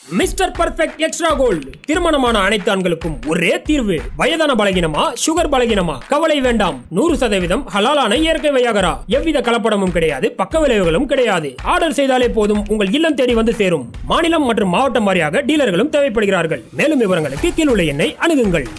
mister perfect extra gold திருமணமான அனைத்து ஆண்களுக்கும் ஒரே தீர்வு வயதான பலகினமா சுகர் பலகினமா கவலை வேண்டாம் நூறு சதவீதம் ஹலாலான இயற்கை வையாகரா எவ்வித கலப்படமும் கிடையாது பக்க விளைவுகளும் கிடையாது ஆர்டர் செய்தாலே போதும் உங்கள் இல்லம் தேடி வந்து சேரும் மாநிலம் மற்றும் மாவட்டம் வாரியாக டீலர்களும் தேவைப்படுகிறார்கள் மேலும் விவரங்களுக்கு கீழுள்ள எண்ணை அணுகுங்கள்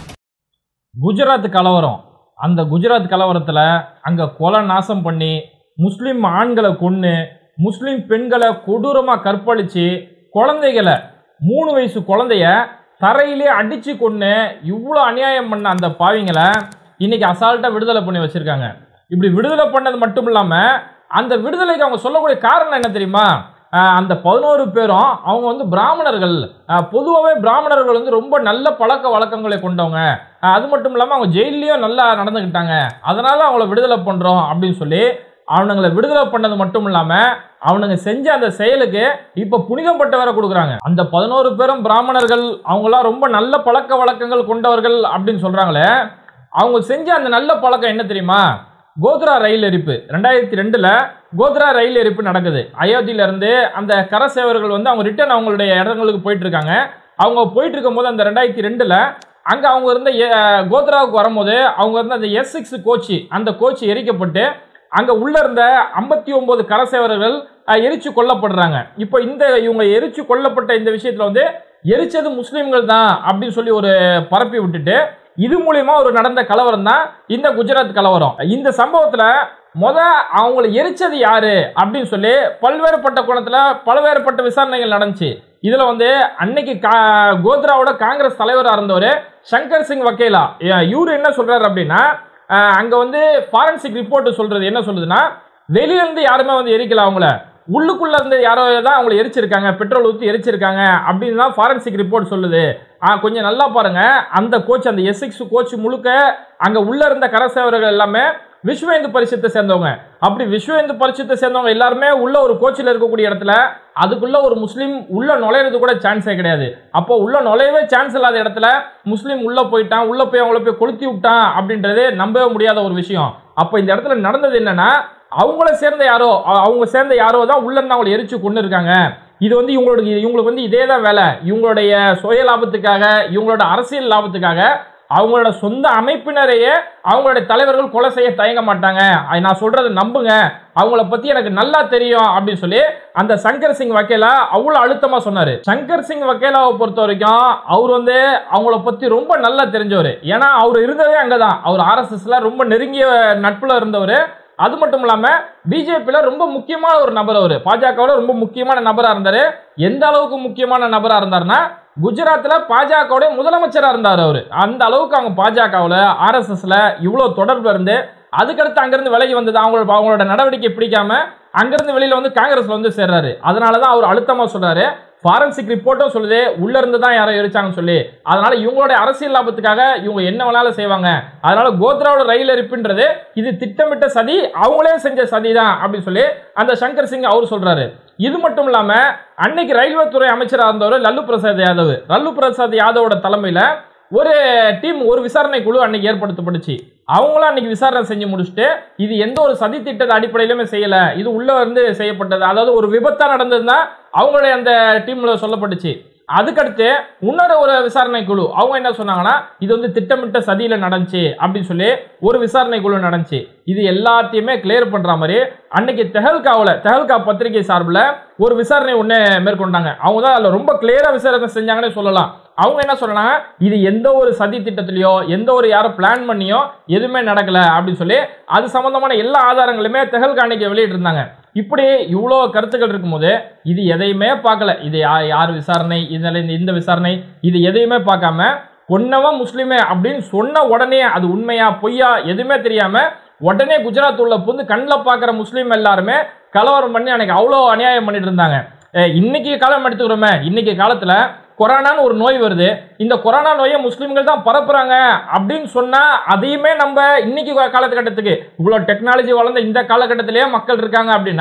குஜராத் கலவரம் அந்த குஜராத் கலவரத்தில் அங்கே கொலை நாசம் பண்ணி முஸ்லீம் ஆண்களை கொன்று முஸ்லீம் பெண்களை கொடூரமாக கற்பழித்து குழந்தைகளை மூணு வயசு குழந்தைய தரையிலே அடித்து கொன்று இவ்வளோ அநியாயம் பண்ண அந்த பாவிங்களை இன்னைக்கு அசால்ட்டாக விடுதலை பண்ணி வச்சுருக்காங்க இப்படி விடுதலை பண்ணது மட்டும் இல்லாமல் அந்த விடுதலைக்கு அவங்க சொல்லக்கூடிய காரணம் என்ன தெரியுமா ஆஹ் அந்த பதினோரு பேரும் அவங்க வந்து பிராமணர்கள் பொதுவாகவே பிராமணர்கள் வந்து ரொம்ப நல்ல பழக்க வழக்கங்களை கொண்டவங்க ஆஹ் அது மட்டும் இல்லாமல் அவங்க ஜெயிலையும் நல்லா நடந்துக்கிட்டாங்க அதனால அவங்கள விடுதலை பண்ணுறோம் அப்படின்னு சொல்லி அவனுங்களை விடுதலை பண்ணது மட்டும் இல்லாமல் அவனுங்க செஞ்ச அந்த செயலுக்கு இப்போ புனிதம் பட்ட வேற கொடுக்குறாங்க அந்த பதினோரு பேரும் பிராமணர்கள் அவங்களாம் ரொம்ப நல்ல பழக்க வழக்கங்கள் கொண்டவர்கள் அப்படின்னு சொல்கிறாங்களே அவங்க செஞ்ச அந்த நல்ல பழக்கம் என்ன தெரியுமா கோத்ரா ரயில் எரிப்பு ரெண்டாயிரத்தி ரெண்டில் கோத்ரா ரயில் எரிப்பு நடக்குது அயோத்தியிலேருந்து அந்த கரசேவர்கள் வந்து அவங்க ரிட்டர்ன் அவங்களுடைய இடங்களுக்கு போயிட்டு இருக்காங்க அவங்க போயிட்டு இருக்கும்போது அந்த ரெண்டாயிரத்தி ரெண்டில் அங்கே அவங்க இருந்த எ- கோத்ராவுக்கு வரும்போது அவங்க இருந்த அந்த எஸ் சிக்ஸ் கோச்சு அந்த கோச்சு எரிக்கப்பட்டு அங்கே உள்ள இருந்த ஐம்பத்தி ஒன்பது கரசேவர்கள் அஹ், எரிச்சு கொல்லப்படுறாங்க இப்போ இந்த இவங்க எரிச்சு கொல்லப்பட்ட இந்த விஷயத்தில் வந்து எரிச்சது முஸ்லீம்கள் தான் அப்படின்னு சொல்லி ஒரு பரப்பி விட்டுட்டு இது மூலியமா ஒரு நடந்த கலவரம் தான் இந்த குஜராத் கலவரம் இந்த சம்பவத்துல முத அவங்களை எரிச்சது யாரு அப்படின்னு சொல்லி பல்வேறுபட்ட கோணத்துல பல்வேறுபட்ட விசாரணைகள் நடந்துச்சு இதுல வந்து அன்னைக்கு கா- கோத்ராவோட காங்கிரஸ் தலைவராக இருந்தவர் சங்கர் சிங் வக்கேலா அஹ் இவரு என்ன சொல்றாரு அப்படின்னா அஹ் அங்க வந்து ஃபாரன்சிக் ரிப்போர்ட் சொல்றது என்ன சொல்லுதுன்னா வெளியில இருந்து யாருமே வந்து எரிக்கல அவங்கள உள்ளுக்குள்ள இருந்து யாரோ தான் அவங்கள எரிச்சிருக்காங்க பெட்ரோல் ஊற்றி எரிச்சிருக்காங்க அப்படின்னு தான் ஃபாரன்சிக் ரிப்போர்ட் சொல்லுது ஆ கொஞ்சம் நல்லா பாருங்க அந்த கோச் அந்த எஸ் சிக்ஸ் கோச் முழுக்க அங்க உள்ள இருந்த கரசேவர்கள் எல்லாமே விஸ்வ இந்து பரிஷத்தை சேர்ந்தவங்க அப்படி விஸ்வ இந்து பரிஷத்தை சேர்ந்தவங்க எல்லாருமே உள்ள ஒரு கோச்சில் இருக்கக்கூடிய இடத்துல அதுக்குள்ள ஒரு முஸ்லீம் உள்ள நுழையிறது கூட சான்ஸே கிடையாது அப்போ உள்ள நுழையவே சான்ஸ் இல்லாத இடத்துல முஸ்லீம் உள்ள போயிட்டான் உள்ள போய் அவங்கள போய் கொளுத்தி விட்டான் அப்படின்றது நம்பவே முடியாத ஒரு விஷயம் அப்போ இந்த இடத்துல நடந்தது என்னன்னா அவங்கள சேர்ந்த யாரோ அ- அவங்க சேர்ந்த யாரோ தான் உள்ள இருந்து அவங்களை எரிச்சு கொண்டு இருக்காங்க இது வந்து இவங்களோட இவங்களுக்கு வந்து இதே தான் வேலை இவங்களுடைய சுய லாபத்துக்காக இவங்களோட அரசியல் லாபத்துக்காக அவங்களோட சொந்த அமைப்பினரையே அவங்களுடைய தலைவர்கள் கொலை செய்ய தயங்க மாட்டாங்க அது நான் சொல்றதை நம்புங்க அவங்கள பத்தி எனக்கு நல்லா தெரியும் அப்படின்னு சொல்லி அந்த சங்கர் சிங் வக்கேலா அவ்வளோ அழுத்தமா சொன்னாரு சங்கர் சிங் வக்கேலாவை பொறுத்த வரைக்கும் அவர் வந்து அவங்கள பத்தி ரொம்ப நல்லா தெரிஞ்சவர் ஏன்னா அவர் இருந்ததே அங்கதான் அவர் ஆர்எஸ்எஸ்ல ரொம்ப நெருங்கிய நட்புல இருந்தவர் அது மட்டும் இல்லாம பிஜேபியில் ரொம்ப முக்கியமான ஒரு நபர் அவர் பாஜகவில் ரொம்ப முக்கியமான நபராக இருந்தார் எந்த அளவுக்கு முக்கியமான நபராக இருந்தாருன்னா குஜராத்தில் பாஜகவுடைய முதலமைச்சராக இருந்தார் அவர் அந்த அளவுக்கு அவங்க பாஜகவில் ஆர்எஸ்எஸ்ல இவ்வளோ தொடர்பு இருந்து அதுக்கடுத்து அங்கேருந்து விலகி வந்தது அவங்களோட அவங்களோட நடவடிக்கை பிடிக்காம அங்கேருந்து வெளியில் வந்து காங்கிரஸில் வந்து சேர்றாரு அதனால தான் அவர் அழுத்தமாக சொல்றாரு ஃபாரன்சிக் ரிப்போர்ட்டும் சொல்லுது உள்ள இருந்து தான் யாரோ எரிச்சாங்கன்னு சொல்லி அதனால இவங்களுடைய அரசியல் லாபத்துக்காக இவங்க என்ன வேணாலும் செய்வாங்க அதனால கோத்ராவோட ரயில் எரிப்புன்றது இது திட்டமிட்ட சதி அவங்களே செஞ்ச சதி தான் அப்படின்னு சொல்லி அந்த சங்கர் சிங் அவர் சொல்றாரு இது மட்டும் இல்லாம அன்னைக்கு ரயில்வே துறை அமைச்சராக இருந்தவர் லல்லு பிரசாத் யாதவ் லல்லு பிரசாத் யாதவோட தலைமையில ஒரு டீம் ஒரு விசாரணை குழு அன்னைக்கு ஏற்படுத்தப்பட்டுச்சு அவங்களும் அன்னைக்கு விசாரணை செஞ்சு முடிச்சுட்டு இது எந்த ஒரு சதி திட்டத்தை அடிப்படையிலுமே செய்யல இது உள்ள இருந்து செய்யப்பட்டது அதாவது ஒரு விபத்தா நடந்ததுன்னா அவங்களுடைய அந்த டீம்ல சொல்லப்பட்டுச்சு அதுக்கடுத்து இன்னொரு ஒரு விசாரணை குழு அவங்க என்ன சொன்னாங்கன்னா இது வந்து திட்டமிட்ட சதியில நடந்துச்சு அப்படின்னு சொல்லி ஒரு விசாரணை குழு நடந்துச்சு இது எல்லாத்தையுமே கிளியர் பண்ற மாதிரி அன்னைக்கு தெஹல்காவில் தெஹல்கா பத்திரிகை சார்பில் ஒரு விசாரணை ஒன்று மேற்கொண்டாங்க அவங்க தான் அதில் ரொம்ப கிளியராக விசாரணை செஞ்சாங்கன்னே சொல்லலாம் அவங்க என்ன சொல்றாங்க இது எந்த ஒரு சதி திட்டத்திலையோ எந்த ஒரு யாரும் பிளான் பண்ணியோ எதுவுமே நடக்கல அப்படின்னு சொல்லி அது சம்பந்தமான எல்லா ஆதாரங்களுமே தெஹல்கா அன்னைக்கு வெளியிட்டிருந்தாங்க இப்படி இவ்வளோ கருத்துக்கள் இருக்கும்போது இது எதையுமே பார்க்கல இது யா- யார் விசாரணை இதில் இந்த இந்த விசாரணை இது எதையுமே பார்க்காம கொன்னவன் முஸ்லீமே அப்படின்னு சொன்ன உடனே அது உண்மையா பொய்யா எதுவுமே தெரியாம உடனே குஜராத் உள்ள புந்து கண்ணில் பார்க்குற முஸ்லீம் எல்லாருமே கலவரம் பண்ணி அன்னைக்கு அவ்வளோ அநியாயம் பண்ணிட்டு இருந்தாங்க அஹ் இன்னைக்கு காலம் எடுத்துக்கிறோமே இன்னைக்கு காலத்துல கொரோனான்னு ஒரு நோய் வருது இந்த கொரோனா நோயை முஸ்லீம்கள் தான் பரப்புறாங்க அப்படின்னு சொன்னா அதையுமே நம்ம இன்னைக்கு கா- காலகட்டத்துக்கு இவ்வளோ டெக்னாலஜி வளர்ந்த இந்த காலகட்டத்திலேயே மக்கள் இருக்காங்க அப்படின்னா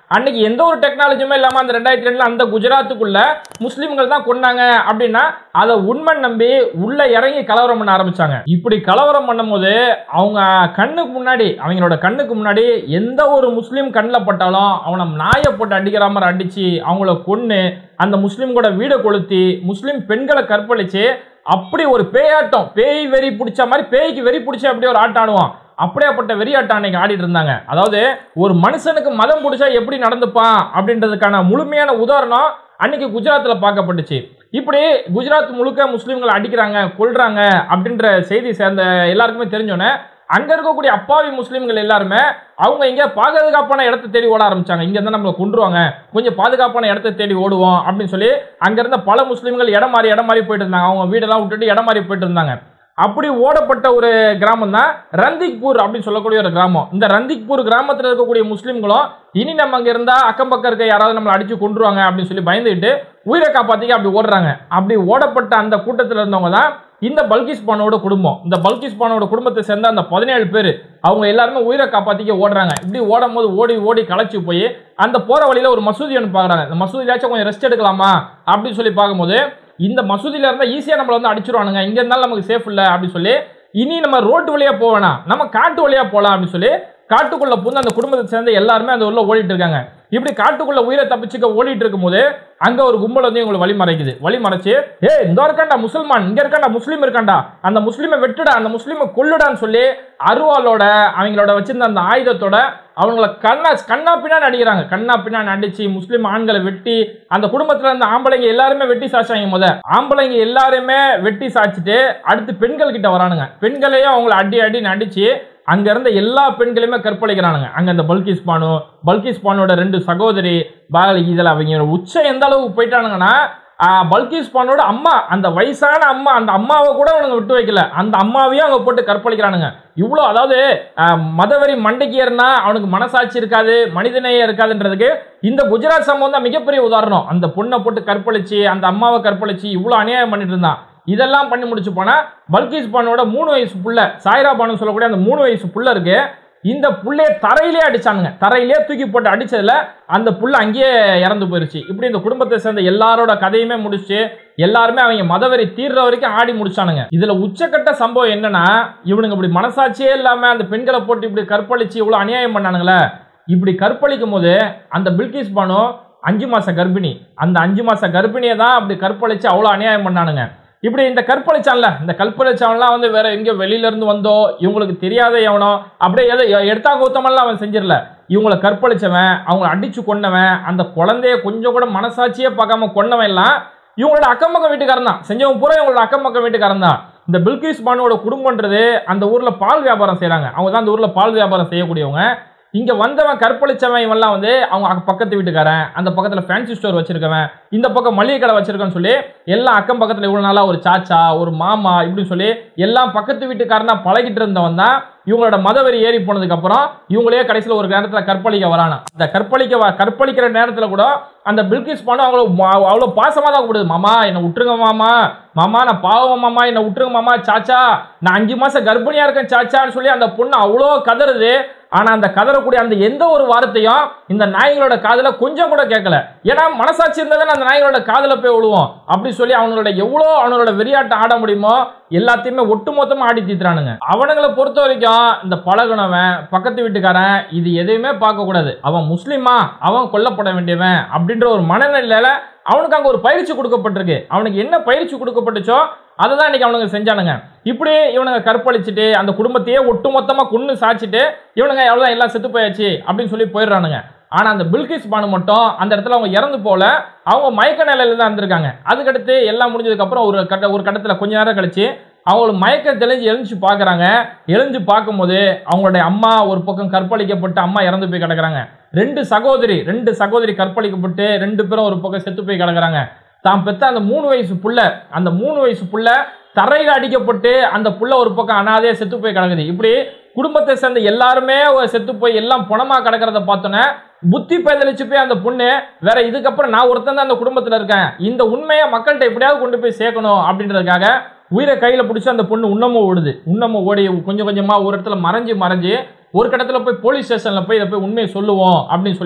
அன்னைக்கு எந்த ஒரு டெக்னாலஜியுமே இல்லாம அந்த ரெண்டாயிரத்தி ரெண்டுல அந்த குஜராத்துக்குள்ள முஸ்லிம்கள் தான் கொண்டாங்க அப்படின்னா அதை உண்மை நம்பி உள்ள இறங்கி கலவரம் பண்ண ஆரம்பிச்சாங்க இப்படி கலவரம் பண்ணும்போது அவங்க கண்ணுக்கு முன்னாடி அவங்களோட கண்ணுக்கு முன்னாடி எந்த ஒரு முஸ்லீம் கண்ணில் பட்டாலும் அவனை நாயை போட்டு அடிக்கிற மாதிரி அடிச்சு அவங்கள கொன்னு அந்த முஸ்லீம் கூட வீடை கொளுத்தி முஸ்லீம் பெண்களை கற்பழிச்சு அப்படி ஒரு பேயாட்டம் பேய் வெறி பிடிச்ச மாதிரி பேய்க்கு வெறி பிடிச்ச அப்படியே ஒரு ஆட்டம் ஆடுவான் அப்படியாப்பட்ட வெறியாட்டம் அன்னைக்கு ஆடிட்டு இருந்தாங்க அதாவது ஒரு மனுஷனுக்கு மதம் பிடிச்சா எப்படி நடந்துப்பான் அப்படின்றதுக்கான முழுமையான உதாரணம் அன்னைக்கு குஜராத்தில் பார்க்கப்பட்டுச்சு இப்படி குஜராத் முழுக்க முஸ்லீம்களை அடிக்கிறாங்க கொல்றாங்க அப்படின்ற செய்தி சேர்ந்த எல்லாருக்குமே தெரிஞ்சோன்னே அங்க இருக்கக்கூடிய அப்பாவி முஸ்லீம்கள் எல்லாருமே அவங்க இங்க பாதுகாப்பான இடத்தை தேடி ஓட ஆரம்பிச்சாங்க இங்க இருந்தா நம்மளை கொண்டுருவாங்க கொஞ்சம் பாதுகாப்பான இடத்தை தேடி ஓடுவோம் அப்படின்னு சொல்லி அங்க இருந்த பல முஸ்லீம்கள் இடம் மாறி இடம் மாறி போயிட்டு இருந்தாங்க அவங்க வீடெல்லாம் விட்டுட்டு இடம் மாறி போயிட்டு இருந்தாங்க அப்படி ஓடப்பட்ட ஒரு கிராமம் தான் ரந்திக்பூர் அப்படின்னு சொல்லக்கூடிய ஒரு கிராமம் இந்த ரந்திக்பூர் கிராமத்தில் இருக்கக்கூடிய முஸ்லீம்களும் இனி நம்ம அங்க இருந்தா அக்கம் பக்கம் இருக்க யாராவது நம்மளை அடிச்சு கொண்டுருவாங்க அப்படின்னு சொல்லி பயந்துக்கிட்டு உயிரை காப்பாத்திக்க அப்படி ஓடுறாங்க அப்படி ஓடப்பட்ட அந்த கூட்டத்தில் இருந்தவங்க தான் இந்த பல்கிஸ் பானோட குடும்பம் இந்த பல்கிஸ் பானோட குடும்பத்தை சேர்ந்த அந்த பதினேழு பேர் அவங்க எல்லாருமே உயிரை காப்பாத்திக்க ஓடுறாங்க இப்படி ஓடும் போது ஓடி ஓடி களைச்சு போய் அந்த போற வழியில ஒரு மசூதி ஒன்று பார்க்குறாங்க இந்த மசூதியாச்சும் கொஞ்சம் ரெஸ்ட் எடுக்கலாமா அப்படின்னு சொல்லி பார்க்கும்போது இந்த மசூதியில இருந்தால் ஈஸியாக நம்மளை வந்து அடிச்சிருவானுங்க இங்க இருந்தாலும் நமக்கு சேஃப் இல்லை அப்படின்னு சொல்லி இனி நம்ம ரோட்டு வழியா போக வேணாம் நம்ம காட்டு வழியா போகலாம் அப்படின்னு சொல்லி காட்டுக்குள்ள புந்து அந்த குடும்பத்தை சேர்ந்த எல்லாருமே அந்த ஊர்ல ஓடிட்டு இருக்காங்க இப்படி காட்டுக்குள்ள உயிரை தப்பிச்சுக்க ஓடிட்டு இருக்கும்போது அங்க ஒரு கும்பல் வந்து இவங்களை வழி மறைக்குது வழி மறைச்சு ஏ இந்த இருக்காண்டா முசல்மான் இங்க இருக்காண்டா முஸ்லீம் இருக்காண்டா அந்த முஸ்லீமை வெட்டுடா அந்த முஸ்லீமை கொல்லுடான்னு சொல்லி அருவாளோட அவங்களோட வச்சிருந்த அந்த ஆயுதத்தோட அவங்கள கண்ணா கண்ணா பின்னாடி அடிக்கிறாங்க கண்ணா பின்னாடி அடிச்சு முஸ்லீம் ஆண்களை வெட்டி அந்த குடும்பத்துல இருந்த ஆம்பளைங்க எல்லாருமே வெட்டி சாச்சாங்க முத ஆம்பளைங்க எல்லாருமே வெட்டி சாச்சிட்டு அடுத்து பெண்கள் கிட்ட வரானுங்க பெண்களையும் அவங்கள அடி அடின்னு அடிச்சு அங்க இருந்த எல்லா பெண்களையுமே கற்பழிக்கிறானுங்க அங்க அந்த பல்கிஸ் பானு பல்கிஸ் பானோட ரெண்டு சகோதரி பால் இதில் அவங்க உச்சம் எந்த அளவுக்கு போயிட்டானுங்கன்னா ஆ, பல்கிஸ் பானோட அம்மா அந்த வயசான அம்மா அந்த அம்மாவை கூட அவனுங்க விட்டு வைக்கல அந்த அம்மாவையும் அவங்க போட்டு கற்பழிக்கிறானுங்க இவ்வளோ அதாவது ஆ, மதவெறி மண்டைக்கு ஏறினா அவனுக்கு மனசாட்சி இருக்காது மனிதநேயம் இருக்காதுன்றதுக்கு இந்த குஜராத் சம்பவம் தான் மிகப்பெரிய உதாரணம் அந்த பொண்ணை போட்டு கற்பழிச்சு அந்த அம்மாவை கற்பழிச்சு இவ்வளோ அநியாயம் பண்ணிட்டு இருந்தான் இதெல்லாம் பண்ணி முடிச்சு போனா பல்கிஸ் பானோட மூணு வயசு புள்ள சாய்ரா பானு சொல்லக்கூடிய அந்த மூணு வயசு புள்ள இருக்கு இந்த புள்ளைய தரையிலே அடிச்சானுங்க தரையிலே தூக்கி போட்டு அடிச்சதுல அந்த புள்ள அங்கேயே இறந்து போயிருச்சு இப்படி இந்த குடும்பத்தை சேர்ந்த எல்லாரோட கதையுமே முடிச்சு எல்லாருமே அவங்க மதவெறி தீர்ற வரைக்கும் ஆடி முடிச்சானுங்க இதுல உச்சக்கட்ட சம்பவம் என்னன்னா இவனுங்க இப்படி மனசாட்சியே இல்லாம அந்த பெண்களை போட்டு இப்படி கற்பழிச்சு இவ்வளவு அநியாயம் பண்ணானுங்களே இப்படி கற்பழிக்கும் போது அந்த பில்கிஸ் பானு அஞ்சு மாச கர்ப்பிணி அந்த அஞ்சு மாச கர்ப்பிணியை தான் அப்படி கற்பழிச்சு அவ்வளோ அநியாயம் பண்ணானுங்க இப்படி இந்த கற்பழிச்சான்ல இந்த கற்பழிச்சவன்லாம் வந்து வேற எங்கேயோ வெளியில இருந்து வந்தோ இவங்களுக்கு தெரியாத எவனோ அப்படியே எதை எடுத்தா கூத்தமெல்லாம் அவன் செஞ்சிடல இவங்களை கற்பழிச்சவன் அவங்கள அடிச்சு கொன்னவன் அந்த குழந்தைய கொஞ்சம் கூட மனசாட்சியே பார்க்காம கொன்னவன் எல்லாம் இவங்களோட அக்கம் பக்கம் வீட்டுக்காரன் தான் செஞ்சவன் பூரா இவங்களோட அக்கம் பக்கம் வீட்டுக்காரன் தான் இந்த பில்கிஸ் பானுவோட குடும்பம்ன்றது அந்த ஊர்ல பால் வியாபாரம் செய்றாங்க அவங்க தான் அந்த ஊர்ல பால் வியாபாரம் செய்யக்கூடியவங்க இங்க வந்தவன் கற்பழிச்சவன் இவன்லாம் வந்து அவங்க அக்க- பக்கத்து வீட்டுக்காரன் அந்த பக்கத்துல ஃபேன்சி ஸ்டோர் வச்சிருக்கவன் இந்த பக்கம் மளிகை கடை வச்சிருக்கேன்னு சொல்லி எல்லாம் அக்கம் பக்கத்துல இவ்வளவு நாளா ஒரு சாச்சா ஒரு மாமா இப்படி சொல்லி எல்லாம் பக்கத்து வீட்டுக்காரனா பழகிட்டு இருந்தவன் தான் இவங்களோட மதவெறி ஏறி போனதுக்கு அப்புறம் இவங்களே கடைசியில் ஒரு நேரத்துல கற்பழிக்க வரானா அந்த கற்பழிக்க வ- கற்பழிக்கிற நேரத்துல கூட அந்த பில்கிஸ் பானு அவ்வளோ அவ்வளோ பாசமா தான் கூப்பிடுது மாமா என்னை விட்டுருங்க மாமா மாமா நான் பாவம் மாமா என்னை விட்டுருங்க மாமா சாச்சா நான் அஞ்சு மாசம் கர்ப்பிணியா இருக்கேன் சாச்சான்னு சொல்லி அந்த பொண்ணு அவ்வளோ கதறுது ஆனா அந்த கதறக்கூடிய அந்த எந்த ஒரு வார்த்தையும் இந்த நாய்களோட காதுல கொஞ்சம் கூட கேட்கல ஏன்னா மனசாட்சி இருந்தால் அந்த நாய்களோட காதுல போய் விழுவோம் அப்படி சொல்லி அவங்களோட எவ்வளோ அவனோட வெறியாட்டம் ஆட முடியுமோ எல்லாத்தையுமே ஒட்டுமொத்தமா ஆடி தீத்துறானுங்க அவனுங்களை பொறுத்த வரைக்கும் இந்த பழகுனவன் பக்கத்து வீட்டுக்காரன் இது எதையுமே பார்க்க கூடாது அவன் முஸ்லீமா அவன் கொல்லப்பட வேண்டியவன் அப்படின்ற ஒரு மனநிலையில அவனுக்கு அங்க ஒரு பயிற்சி கொடுக்கப்பட்டிருக்கு அவனுக்கு என்ன பயிற்சி கொடுக்கப்பட்டுச்சோ அதை தான் இன்னைக்கு அவனுங்க செஞ்சானுங்க இப்படி இவனுங்க கற்பழிச்சிட்டு அந்த குடும்பத்தையே ஒட்டுமொத்தமா கொன்னு சாச்சிட்டு இவனுங்க எவ்வளோ எல்லாம் செத்து போயாச்சு அப்படின்னு சொல்லி போயிடுறானுங்க ஆனா அந்த பில்கிஸ் பானு மட்டும் அந்த இடத்துல அவங்க இறந்து போல அவங்க மயக்க நிலையில தான் இருந்திருக்காங்க அதுக்கடுத்து எல்லாம் முடிஞ்சதுக்கு அப்புறம் ஒரு கட்ட ஒரு கட்டத்தில் கொஞ்ச நேரம் கழிச்சு அவங்களுக்கு மயக்க தெளிஞ்சு எழுந்துச்சு பார்க்குறாங்க எழுந்து பார்க்கும்போது அவங்களுடைய அம்மா ஒரு பக்கம் கற்பழிக்கப்பட்டு அம்மா இறந்து போய் கிடக்குறாங்க ரெண்டு சகோதரி ரெண்டு சகோதரி கற்பழிக்கப்பட்டு ரெண்டு பேரும் ஒரு பக்கம் செத்து போய் கிடக்குறாங்க தான் பெத்த அந்த மூணு வயசு புள்ள அந்த மூணு வயசு புள்ள தரையில் அடிக்கப்பட்டு அந்த புள்ள ஒரு பக்கம் அனாதையா செத்து போய் கிடக்குது இப்படி குடும்பத்தை சேர்ந்த எல்லாருமே ஒரு செத்து போய் எல்லாம் புணமா கிடக்கிறத பார்த்தோன்னே புத்தி பேதலிச்சு போய் அந்த பொண்ணு வேற இதுக்கப்புறம் நான் ஒருத்தன் தான் அந்த குடும்பத்தில் இருக்கேன் இந்த உண்மையை மக்கள்கிட்ட எப்படியாவது கொண்டு போய் சேர்க்கணும் அப்படின்றதுக்காக உயிரை கையில் பிடிச்சி அந்த பொண்ணு உண்ணமும் ஓடுது உண்ணமும் ஓடி கொஞ்சம் கொஞ்சமாக ஒரு இடத்துல மறைஞ்சு மறைஞ்சு ஒரு கடத்துல போய் போலீஸ் ஸ்டேஷனில் போய் இதை போய் உண்மையை சொல்லுவோம் அப்படின்னு சொல்லி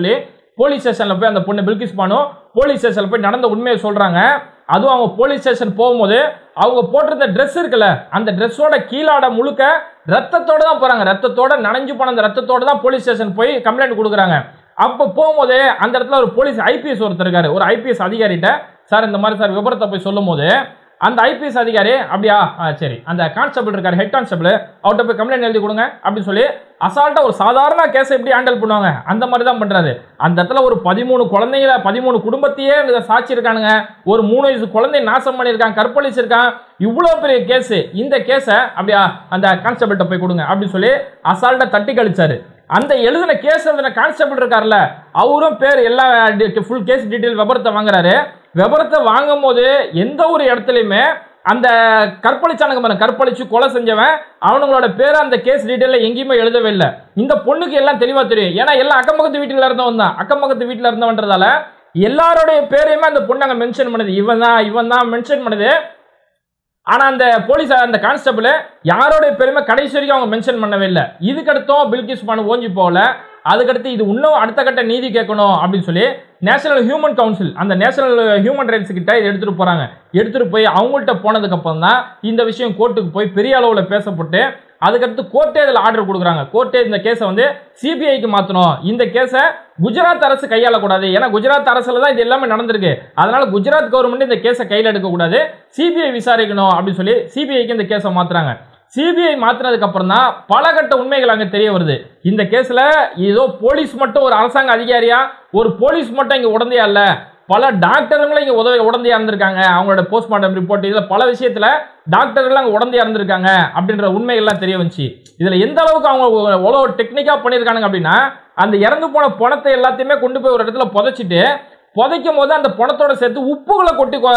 போலீஸ் ஸ்டேஷன்ல போய் அந்த பொண்ணு பில்கிஸ் பானு போலீஸ் ஸ்டேஷன்ல போய் நடந்த உண்மையை சொல்றாங்க அதுவும் அவங்க போலீஸ் ஸ்டேஷன் போகும்போது அவங்க போட்டிருந்த ட்ரெஸ் இருக்குல்ல அந்த ட்ரெஸ்ஸோட கீழாட முழுக்க ரத்தத்தோட தான் போறாங்க ரத்தத்தோட நனைஞ்சு போன அந்த ரத்தத்தோட தான் போலீஸ் ஸ்டேஷன் போய் கம்ப்ளைண்ட் கொடுக்குறாங்க அப்போ போகும்போது அந்த இடத்துல ஒரு போலீஸ் ஐபிஎஸ் ஒருத்தர் இருக்காரு ஒரு ஐபிஎஸ் அதிகாரிகிட்ட சார் இந்த மாதிரி சார் விபரத்தை போய் சொல்லும் போது அந்த ஐபிஎஸ் அதிகாரி அப்படியா ஆ, சரி அந்த கான்ஸ்டபிள் இருக்காரு ஹெட் கான்ஸ்டபிள் அவர்கிட்ட போய் கம்ப்ளைண்ட் எழுதி கொடுங்க அப்படின்னு சொல்லி அசால்ட்டா ஒரு சாதாரண கேஸை எப்படி ஹேண்டில் பண்ணுவாங்க அந்த மாதிரி தான் பண்றாரு அந்த இடத்துல ஒரு பதிமூணு குழந்தைங்கள பதிமூணு குடும்பத்தையே இந்த சாட்சி இருக்கானுங்க ஒரு மூணு வயசு குழந்தை நாசம் பண்ணியிருக்கான் கற்பழிச்சிருக்கான் இவ்வளோ பெரிய கேஸ் இந்த கேஸை அப்படியா அந்த கான்ஸ்டபிள்கிட்ட போய் கொடுங்க அப்படின்னு சொல்லி அசால்ட்டா தட்டி கழிச்சாரு அந்த எழுதின கேஸ் எழுதின கான்ஸ்டபிள் இருக்கார்ல அவரும் பேர் எல்லா ஃபுல் கேஸ் டீட்டெயில் விபரத்தை வாங்குறாரு விபரத்தை வாங்கும் போது எந்த ஒரு இடத்துலையுமே அந்த கற்பழிச்சானுங்க பாருங்க கற்பழிச்சு கொலை செஞ்சவன் அவனுங்களோட பேர் அந்த கேஸ் டீட்டெயில எங்கேயுமே எழுதவே இல்லை இந்த பொண்ணுக்கு எல்லாம் தெளிவா தெரியும் ஏன்னா எல்லாம் அக்கம் பக்கத்து வீட்டுல இருந்தவன் தான் அக்கம் பக்கத்து வீட்டுல இருந்தவன்றதால எல்லாருடைய பேரையுமே அந்த பொண்ணு அங்க மென்ஷன் பண்ணுது இவன் தான் இவன் தான் மென்ஷன் பண்ணுது ஆனா அந்த போலீஸ் அந்த கான்ஸ்டபிள் யாரோடைய பேருமே கடைசி வரைக்கும் அவங்க மென்ஷன் பண்ணவே இல்லை இதுக்கடுத்தும் பில்கிஸ் பானு ஓஞ்சி போகல அதுக்கடுத்து இது இன்னும் அடுத்த கட்ட நீதி கேட்கணும் அப்படின்னு சொல்லி நேஷனல் ஹியூமன் கவுன்சில் அந்த நேஷனல் ஹியூமன் ரைட்ஸ் கிட்ட இதை எடுத்துட்டு போறாங்க எடுத்துட்டு போய் அவங்கள்ட்ட போனதுக்கு அப்புறம் தான் இந்த விஷயம் கோர்ட்டுக்கு போய் பெரிய அளவில் பேசப்பட்டு அதுக்கடுத்து கோர்ட்டே இதில் ஆர்டர் கொடுக்குறாங்க கோர்ட்டே இந்த கேஸை வந்து சிபிஐக்கு மாற்றணும் இந்த கேஸை குஜராத் அரசு கையாளக்கூடாது ஏன்னா குஜராத் அரசுல தான் இது எல்லாமே நடந்திருக்கு அதனால குஜராத் கவர்மெண்ட் இந்த கேஸை கையில் எடுக்கக்கூடாது சிபிஐ விசாரிக்கணும் அப்படின்னு சொல்லி சிபிஐக்கு இந்த கேஸை மாத்துறாங்க சிபிஐ மாத்தினதுக்கு அப்புறம் தான் பல கட்ட உண்மைகள் அங்க தெரிய வருது இந்த கேஸ்ல ஏதோ போலீஸ் மட்டும் ஒரு அரசாங்க அதிகாரியா ஒரு போலீஸ் மட்டும் இங்க உடந்தையா இல்ல பல டாக்டருங்களும் இங்க உதவி உடந்தையா இருந்திருக்காங்க அவங்களோட போஸ்ட்மார்ட்டம் ரிப்போர்ட் இதுல பல விஷயத்துல டாக்டர்கள் அங்க உடந்தையா இருந்திருக்காங்க அப்படின்ற உண்மைகள்லாம் தெரிய வந்துச்சு இதுல எந்த அளவுக்கு அவங்க எவ்வளோ டெக்னிக்கா பண்ணியிருக்கானுங்க அப்படின்னா அந்த இறந்து போன பணத்தை எல்லாத்தையுமே கொண்டு போய் ஒரு இடத்துல புதைச்சிட்டு புதைக்கும் போது அந்த பணத்தோட சேர்த்து உப்புகளை கொட்டி கொ-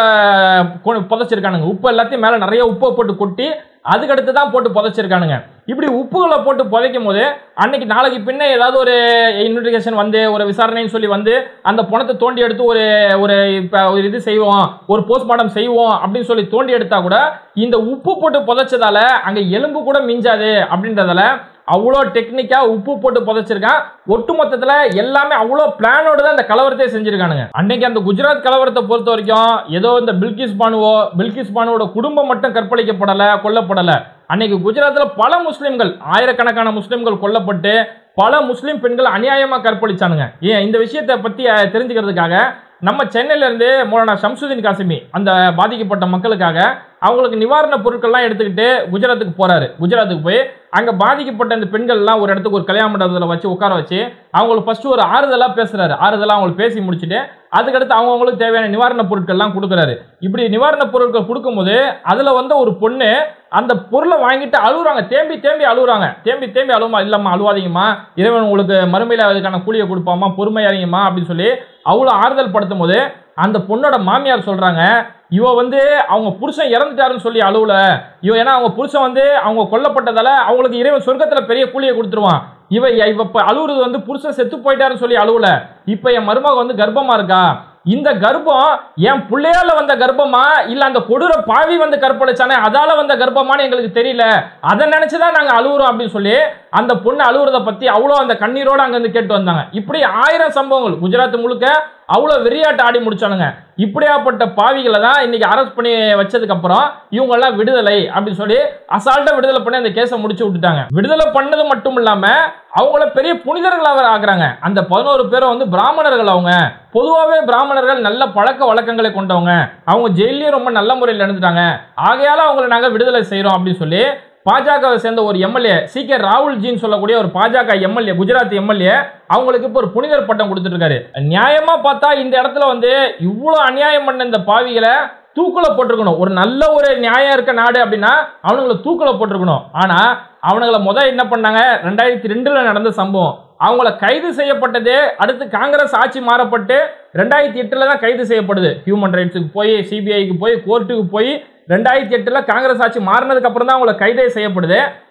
கொ- புதைச்சிருக்கானுங்க உப்பு எல்லாத்தையும் மேலே நிறைய உப்பை போட்டு கொட்டி அதுக்கடுத்து தான் போட்டு புதைச்சிருக்கானுங்க இப்படி உப்புகளை போட்டு புதைக்கும் போது அன்னைக்கு நாளைக்கு பின்ன ஏதாவது ஒரு இன்வெஸ்டிகேஷன் வந்து ஒரு விசாரணைன்னு சொல்லி வந்து அந்த பணத்தை தோண்டி எடுத்து ஒரு ஒரு இப்போ ஒரு இது செய்வோம் ஒரு போஸ்ட்மார்ட்டம் செய்வோம் அப்படின்னு சொல்லி தோண்டி எடுத்தா கூட இந்த உப்பு போட்டு புதைச்சதால அங்கே எலும்பு கூட மிஞ்சாது அப்படின்றதால அவ்வளோ டெக்னிக்காக உப்பு போட்டு புதைச்சிருக்கான் ஒட்டு மொத்தத்தில் எல்லாமே அவ்வளோ பிளானோட தான் இந்த கலவரத்தை செஞ்சிருக்கானுங்க அன்னைக்கு அந்த குஜராத் கலவரத்தை பொறுத்த வரைக்கும் ஏதோ இந்த பில்கிஸ் பானுவோ பில்கிஸ் பானுவோட குடும்பம் மட்டும் கற்பழிக்கப்படலை கொல்லப்படலை அன்னைக்கு குஜராத்தில் பல முஸ்லிம்கள் ஆயிரக்கணக்கான முஸ்லிம்கள் கொல்லப்பட்டு பல முஸ்லிம் பெண்கள் அநியாயமாக கற்பழிச்சானுங்க ஏன் இந்த விஷயத்தை பற்றி அஹ், தெரிஞ்சுக்கிறதுக்காக நம்ம சென்னையில இருந்து மௌலானா ஷம்சுதீன் காசிமி அந்த பாதிக்கப்பட்ட மக்களுக்காக அவங்களுக்கு நிவாரண பொருட்கள்லாம் எடுத்துக்கிட்டு குஜராத்துக்கு போறாரு குஜராத்துக்கு போய் அங்க பாதிக்கப்பட்ட இந்த பெண்கள் எல்லாம் ஒரு இடத்துக்கு ஒரு கல்யாண மண்டபத்தில் வச்சு உட்கார வச்சு அவங்களுக்கு ஃபர்ஸ்ட் ஒரு ஆறுதலா பேசுறாரு ஆறுதலா அவங்களுக்கு பேசி முடிச்சுட்டு அதுக்கடுத்து அவங்கவுங்களுக்கு தேவையான நிவாரண பொருட்கள்லாம் கொடுக்குறாரு இப்படி நிவாரண பொருட்கள் கொடுக்கும்போது அதுல வந்து ஒரு பொண்ணு அந்த பொருளை வாங்கிட்டு அழுகுறாங்க தேம்பி தேம்பி அழுகுறாங்க தேம்பி தேம்பி அழுவுமா இல்லம்மா அழுவாதீங்கம்மா இறைவன் உங்களுக்கு மறுமையில அதுக்கான கூலியை கொடுப்பாமா பொறுமையாரிங்கம்மா அப்படின்னு சொல்லி அவ்வளோ ஆறுதல் படுத்தும் போது அந்த பொண்ணோட மாமியார் சொல்றாங்க இவ வந்து அவங்க புருஷன் இறந்துட்டாருன்னு சொல்லி அழுவல இவ ஏன்னா அவங்க புருஷன் வந்து அவங்க கொல்லப்பட்டதால அவங்களுக்கு இறைவன் சொர்க்கத்துல பெரிய கூலியை கொடுத்துருவான் இவ இவ இப்ப அழுவுறது வந்து புருஷன் செத்து போயிட்டாருன்னு சொல்லி அழுவல இப்ப என் மருமக வந்து கர்ப்பமா இருக்கா இந்த கர்ப்பம் என் பிள்ளையால வந்த கர்ப்பமா இல்ல அந்த கொடூர பாவி வந்து கற்பழிச்சானே அதால வந்த கர்ப்பமான்னு எங்களுக்கு தெரியல அதை நினைச்சுதான் நாங்க அழுவுறோம் அப்படின்னு சொல்லி அந்த பொண்ணு அழுவுறத பத்தி அவ்வளோ அந்த கண்ணீரோட அங்க இருந்து கேட்டு வந்தாங்க இப்படி ஆயிரம் சம்பவங்கள் குஜராத் முழுக்க அவ்வளோ வெறியாட்டு ஆடி முடிச்சானுங்க இப்படியாப்பட்ட பாவிகளை தான் இன்னைக்கு அரெஸ்ட் பண்ணி வச்சதுக்கு அப்புறம் இவங்க எல்லாம் விடுதலை அப்படின்னு சொல்லி அசால்ட்டா விடுதலை பண்ணி அந்த கேஸை முடிச்சு விட்டுட்டாங்க விடுதலை பண்ணது மட்டும் இல்லாம அவங்கள பெரிய புனிதர்களாக ஆக்குறாங்க அந்த பதினோரு பேரும் வந்து பிராமணர்கள் அவங்க பொதுவாகவே பிராமணர்கள் நல்ல பழக்க வழக்கங்களை கொண்டவங்க அவங்க ஜெயிலையும் ரொம்ப நல்ல முறையில் நடந்துட்டாங்க ஆகையால அவங்களை நாங்கள் விடுதலை செய்கிறோம் அப்படின்னு சொல்லி பாஜகவை சேர்ந்த ஒரு எம்எல்ஏ சி கே ராகுல்ஜின்னு சொல்லக்கூடிய ஒரு பாஜக எம்எல்ஏ குஜராத் எம்எல்ஏ அவங்களுக்கு இப்போ ஒரு புனிதர் பட்டம் கொடுத்துட்டு இருக்காரு நியாயமா பார்த்தா இந்த இடத்துல வந்து இவ்வளோ அநியாயம் பண்ண இந்த பாவிகளை தூக்குல போட்டிருக்கணும் ஒரு நல்ல ஒரு நியாயம் இருக்க நாடு அப்படின்னா அவனுங்களை தூக்குல போட்டிருக்கணும் ஆனா அவனுங்களை முத என்ன பண்ணாங்க ரெண்டாயிரத்தி ரெண்டுல நடந்த சம்பவம் அவங்கள கைது செய்யப்பட்டது அடுத்து காங்கிரஸ் ஆட்சி மாறப்பட்டு ரெண்டாயிரத்தி எட்டுல தான் கைது செய்யப்படுது ஹியூமன் ரைட்ஸுக்கு போய் சிபிஐக்கு போய் கோர்ட்டுக்கு போய் ரெண்டாயிரத்தி எட்டுல காங்கிரஸ் ஆட்சி மாறினதுக்கு அப்புறம் தான் அவங்கள கைதே செய்யப்படுது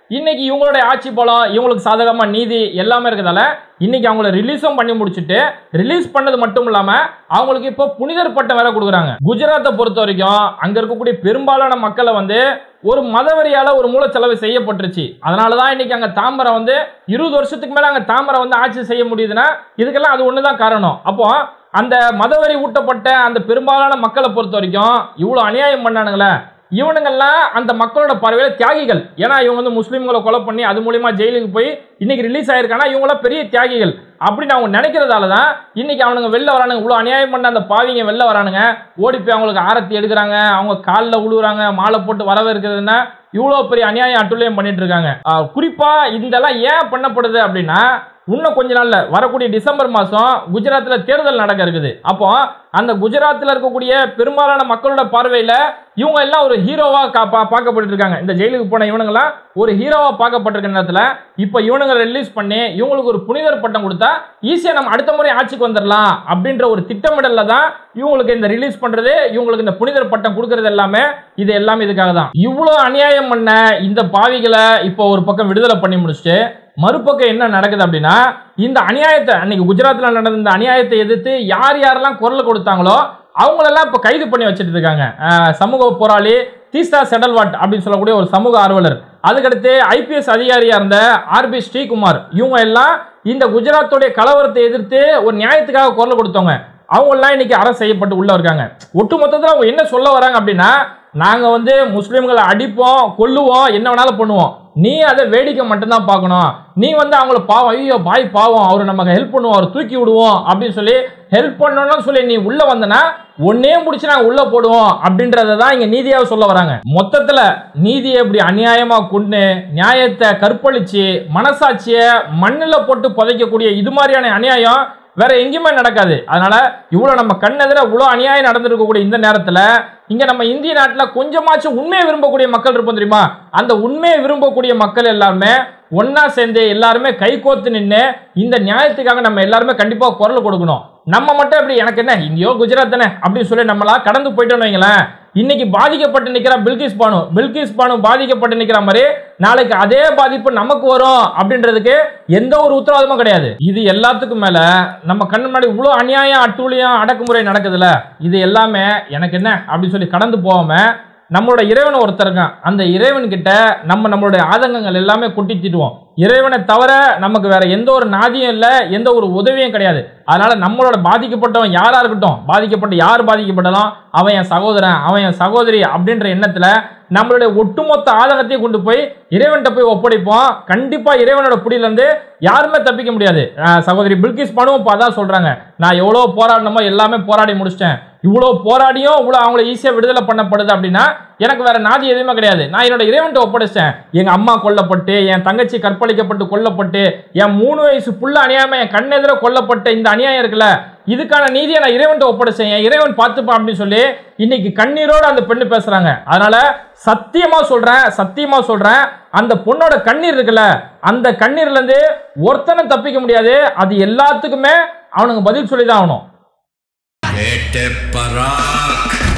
இன்னைக்கு இவங்களுடைய ஆட்சி பலம் இவங்களுக்கு சாதகமா நீதி எல்லாமே இருக்கிறதால இன்னைக்கு அவங்கள ரிலீஸும் பண்ணி முடிச்சுட்டு ரிலீஸ் பண்ணது மட்டும் இல்லாம அவங்களுக்கு இப்போ புனிதர் பட்டம் வேற கொடுக்குறாங்க குஜராத்தை பொறுத்த வரைக்கும் அங்க இருக்கக்கூடிய பெரும்பாலான மக்களை வந்து ஒரு மதவெறியால ஒரு மூலச்செலவு செய்யப்பட்டுருச்சு அதனால தான் இன்னைக்கு அங்க தாம்பரம் வந்து இருபது வருஷத்துக்கு மேல அங்க தாம்பரம் வந்து ஆட்சி செய்ய முடியுதுன்னா இதுக்கெல்லாம் அது ஒன்று தான் காரணம் அப்போ அந்த மதவெறி ஊட்டப்பட்ட அந்த பெரும்பாலான மக்களை பொறுத்த வரைக்கும் இவ்வளோ அநியாயம் பண்ணானுங்களே இவனுங்கெல்லாம் அந்த மக்களோட பார்வையில தியாகிகள் ஏன்னா இவங்க வந்து முஸ்லீம்களை கொலை பண்ணி அது மூலியமா ஜெயிலுக்கு போய் இன்னைக்கு ரிலீஸ் ஆயிருக்கானா இவங்களாம் பெரிய தியாகிகள் அப்படின்னு அவங்க நினைக்கிறதால தான் இன்னைக்கு அவனுங்க வெளில வரானுங்க இவ்வளோ அநியாயம் பண்ண அந்த பாவிங்க வெளில வரானுங்க ஓடி போய் அவங்களுக்கு ஆரத்தி எடுக்கிறாங்க அவங்க காலில் உழுவுறாங்க மாலை போட்டு வரவேற்கிறதுன்னா இவ்வளோ பெரிய அநியாயம் அட்டுழியம் பண்ணிட்டு இருக்காங்க ஆஹ் குறிப்பா இதெல்லாம் ஏன் பண்ணப்படுது அப்படின்னா இன்னும் கொஞ்ச நாள்ல வரக்கூடிய டிசம்பர் மாசம் குஜராத்ல தேர்தல் நடக்க இருக்குது அப்போ அந்த குஜராத்ல இருக்கக்கூடிய பெரும்பாலான மக்களோட பார்வையில இவங்க எல்லாம் ஒரு ஹீரோவா கா- பா- பார்க்கப்பட்டு இருக்காங்க இந்த ஜெயிலுக்கு போன இவனுங்கெல்லாம் ஒரு ஹீரோவா பார்க்கப்பட்டிருக்க நேரத்துல இப்போ இவனுங்க ரிலீஸ் பண்ணி இவங்களுக்கு ஒரு புனிதர் பட்டம் கொடுத்தா ஈஸியா நம்ம அடுத்த முறை ஆட்சிக்கு வந்துடலாம் அப்படின்ற ஒரு திட்டமிடல்ல தான் இவங்களுக்கு இந்த ரிலீஸ் பண்றது இவங்களுக்கு இந்த புனிதர் பட்டம் கொடுக்கறது எல்லாமே இது எல்லாமே இதுக்காக தான் இவ்வளோ அநியாயம் பண்ண இந்த பாவிகளை இப்போ ஒரு பக்கம் விடுதலை பண்ணி முடிச்சுட்டு மறுபக்கம் என்ன நடக்குது அப்படின்னா இந்த அநியாயத்தை அன்னைக்கு குஜராத்தில் நடந்த இந்த அநியாயத்தை எதிர்த்து யார் யாரெல்லாம் குரல் கொடுத்தாங்களோ அவங்களெல்லாம் இப்போ கைது பண்ணி வச்சுட்டு இருக்காங்க அஹ் சமூக போராளி தீஸ்தா செடல்வாட் அப்படின்னு சொல்லக்கூடிய ஒரு சமூக ஆர்வலர் அதுக்கடுத்து ஐபிஎஸ் அதிகாரியா இருந்த ஆர்பி ஸ்ரீகுமார் இவங்க எல்லாம் இந்த குஜராத்துடைய கலவரத்தை எதிர்த்து ஒரு நியாயத்துக்காக குரல் கொடுத்தவங்க அவங்கெல்லாம் இன்னைக்கு அரசு செய்யப்பட்டு உள்ள இருக்காங்க ஒட்டு மொத்தத்தில் அவங்க என்ன சொல்ல வராங்க அப்படின்னா நாங்க வந்து முஸ்லீம்களை அடிப்போம் கொல்லுவோம் என்ன வேணாலும் பண்ணுவோம் நீ அதை வேடிக்கை மட்டும்தான் பார்க்கணும் நீ வந்து அவங்கள பாவம் ஐயோ பாய் பாவம் அவர் நமக்கு ஹெல்ப் பண்ணுவோம் அவர் தூக்கி விடுவோம் அப்படின்னு சொல்லி ஹெல்ப் பண்ணணும்னு சொல்லி நீ உள்ள வந்தனா ஒன்னே முடிச்சு நாங்க உள்ள போடுவோம் அப்படின்றத தான் இங்க நீதியாக சொல்ல வராங்க மொத்தத்துல நீதியை இப்படி அநியாயமா கொண்டு நியாயத்தை கற்பழிச்சு மனசாட்சியை மண்ணில் போட்டு புதைக்கக்கூடிய இது மாதிரியான அநியாயம் வேற எங்கேயுமே நடக்காது அதனால இவ்வளோ நம்ம கண்ணெதிர இவ்வளோ அநியாயம் நடந்திருக்கக்கூடிய இந்த நேரத்தில் இங்க நம்ம இந்திய நாட்டில் கொஞ்சமாச்சும் உண்மையை விரும்பக்கூடிய மக்கள் இருப்போம் தெரியுமா அந்த உண்மையை விரும்பக்கூடிய மக்கள் எல்லாருமே ஒண்ணா சேர்ந்து எல்லாருமே கைகோத்து நின்று இந்த நியாயத்துக்காக நம்ம எல்லாருமே கண்டிப்பா குரல் கொடுக்கணும் நம்ம மட்டும் இப்படி எனக்கு என்ன இந்தியோ குஜராத் தானே அப்படின்னு சொல்லி நம்மளா கடந்து போயிட்டோம்னு வைங்களேன் இன்னைக்கு பாதிக்கப்பட்டு நிக்கிற பில்கிஸ் பானு பில்கிஸ் பானு பாதிக்கப்பட்டு நிக்கிற மாதிரி நாளைக்கு அதே பாதிப்பு நமக்கு வரும் அப்படின்றதுக்கு எந்த ஒரு உத்தரவாதமும் கிடையாது இது எல்லாத்துக்கும் மேல நம்ம கண்ணு முன்னாடி இவ்வளோ அநியாயம் அட்டூழியம் அடக்குமுறை நடக்குதுல்ல இது எல்லாமே எனக்கு என்ன அப்படின்னு சொல்லி கடந்து போகாம நம்மளோட இறைவன் ஒருத்தர் இருக்கான் அந்த இறைவன் கிட்ட நம்ம நம்மளுடைய ஆதங்கங்கள் எல்லாமே கொட்டி தீட்டுவோம் இறைவனை தவிர நமக்கு வேற எந்த ஒரு நாதியும் இல்லை எந்த ஒரு உதவியும் கிடையாது அதனால நம்மளோட பாதிக்கப்பட்டவன் யாரா இருக்கட்டும் பாதிக்கப்பட்ட யார் பாதிக்கப்பட்டாலும் அவன் என் சகோதரன் அவன் என் சகோதரி அப்படின்ற எண்ணத்துல நம்மளுடைய ஒட்டுமொத்த ஆதங்கத்தையும் கொண்டு போய் இறைவன்கிட்ட போய் ஒப்படைப்போம் கண்டிப்பா இறைவனோட பிடியில இருந்து யாருமே தப்பிக்க முடியாது அஹ் சகோதரி பில்கிஸ் பனுவும் இப்போ அதான் சொல்றாங்க நான் எவ்வளோ போராடணுமோ எல்லாமே போராடி முடிச்சிட்டேன் இவ்வளோ போராடியும் இவ்வளோ அவங்கள ஈஸியாக விடுதலை பண்ணப்படுது அப்படின்னா எனக்கு வேற நாதி எதுவுமே கிடையாது நான் என்னோட இறைவன்கிட்ட ஒப்படைச்சேன் எங்க அம்மா கொல்லப்பட்டு என் தங்கச்சி கற்பழிக்கப்பட்டு கொல்லப்பட்டு என் மூணு வயசு புள்ள அநியாயமா என் கண்ணெதிர கொல்லப்பட்ட இந்த அநியாயம் இருக்குல்ல இதுக்கான நீதியை நான் இறைவன்கிட்ட ஒப்படைச்சேன் என் இறைவன் பார்த்துப்பான் அப்படின்னு சொல்லி இன்னைக்கு கண்ணீரோட அந்த பெண்ணு பேசுறாங்க அதனால சத்தியமா சொல்றேன் சத்தியமா சொல்றேன் அந்த பொண்ணோட கண்ணீர் இருக்குல்ல அந்த கண்ணீர்ல இருந்து ஒருத்தனை தப்பிக்க முடியாது அது எல்லாத்துக்குமே அவனுங்க பதில் சொல்லி தான் ஆகணும் बेटे पराग